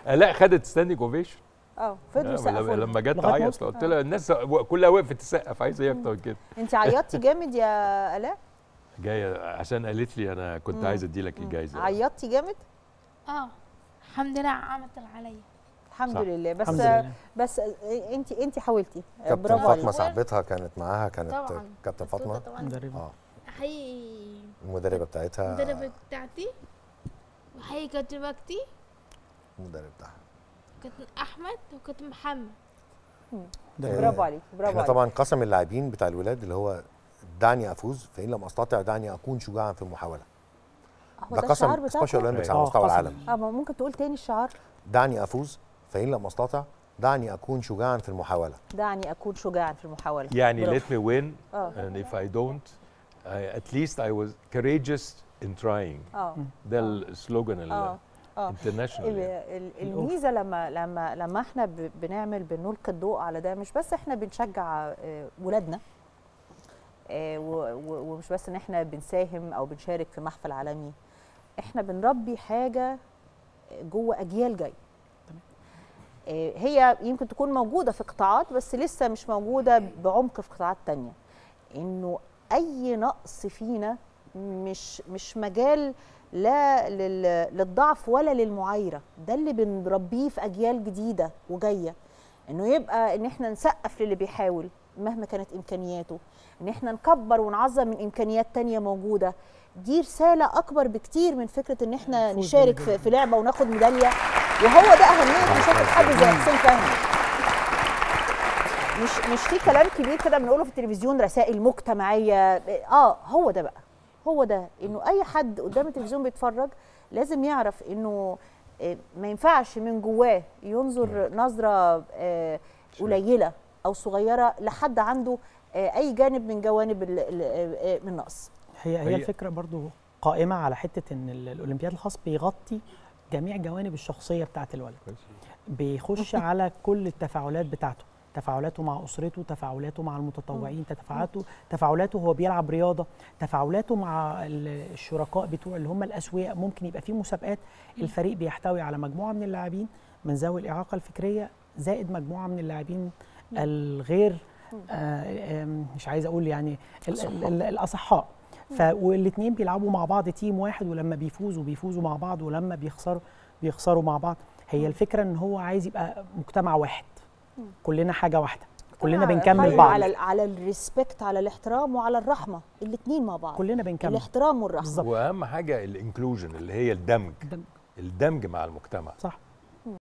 لا خدت ستاندنج اوفيشن اه فضلوا لما يسقفوا لما جت لغاية تعيط ما قلت لها الناس كلها وقفت تسقف عايزه ايه اكتر من كده انت عيطتي جامد يا الاء جايه عشان قالت لي انا كنت مم. عايز ادي لك الجايزه عيطتي جامد اه الحمد لله عملت اللي عليا الحمد صح. لله بس الحمد لله بس انت انت حاولتي كابتن برافو فاطمه عليك صاحبتها كانت معاها كانت طبعا كابتن بس فاطمه طبعا مدربة اه احيي المدربه بتاعتها المدربة بتاعتي واحيي كابتن المدرب بتاعها كابتن احمد وكابتن محمد مدربة. برافو عليك برافو احنا عليك طبعا قسم اللاعبين بتاع الولاد اللي هو دعني افوز فان لم استطع دعني اكون شجاعا في المحاوله هو ده ده الشعار قسم سبيشال بتاعكم اولمبيكس آه، على مستوى قسم. العالم اه ما ممكن تقول تاني الشعار دعني افوز فان لم استطع دعني اكون شجاعا في المحاوله دعني اكون شجاعا في المحاوله يعني برافو. let me win اه and if I don't I, at least I was courageous in trying اه ده آه. السلوجان اه اه الانترناشونال ال- ال- الميزه لما لما لما احنا ب- بنعمل بنلقي الضوء على ده مش بس احنا بنشجع آه، ولادنا آه، و- و- ومش بس ان احنا بنساهم او بنشارك في محفل عالمي احنا بنربي حاجه جوه اجيال جايه آه، هي يمكن تكون موجوده في قطاعات بس لسه مش موجوده بعمق في قطاعات تانية انه اي نقص فينا مش مش مجال لا لل- للضعف ولا للمعايره ده اللي بنربيه في اجيال جديده وجايه انه يبقى ان احنا نسقف للي بيحاول مهما كانت امكانياته ان احنا نكبر ونعظم من امكانيات تانية موجوده دي رساله اكبر بكتير من فكره ان احنا الفوز نشارك في, في لعبه وناخد ميداليه وهو ده اهميه مشاركه حد زي حسين فهمي مش مش في كلام كبير كده بنقوله في التلفزيون رسائل مجتمعيه اه هو ده بقى هو ده انه اي حد قدام التلفزيون بيتفرج لازم يعرف انه آه، ما ينفعش من جواه ينظر نظره آه، قليله او صغيره لحد عنده آه، اي جانب من جوانب ال- ال- آه، من النقص هي هي- هي الفكره برضو قائمه على حته ان ال- الاولمبياد الخاص بيغطي جميع جوانب الشخصيه بتاعه الولد بيخش على كل التفاعلات بتاعته تفاعلاته مع اسرته تفاعلاته مع المتطوعين تفاعلاته تفاعلاته وهو بيلعب رياضه تفاعلاته مع ال- الشركاء بتوع اللي هم الاسوياء ممكن يبقى في مسابقات الفريق بيحتوي على مجموعه من اللاعبين من ذوي الاعاقه الفكريه زائد مجموعه من اللاعبين الغير آه، آم، مش عايز اقول يعني ال- ال- ال- الاصحاء ف والاثنين بيلعبوا مع بعض تيم واحد ولما بيفوزوا بيفوزوا مع بعض ولما بيخسروا بيخسروا مع بعض هي الفكره ان هو عايز يبقى مجتمع واحد كلنا حاجه واحده كلنا بنكمل قايم بعض على ال- على الريسبكت على الاحترام وعلى الرحمه الاثنين مع بعض كلنا بنكمل الاحترام والرحمه بالظبط واهم حاجه الانكلوجن اللي هي الدمج الدمج. الدمج مع المجتمع صح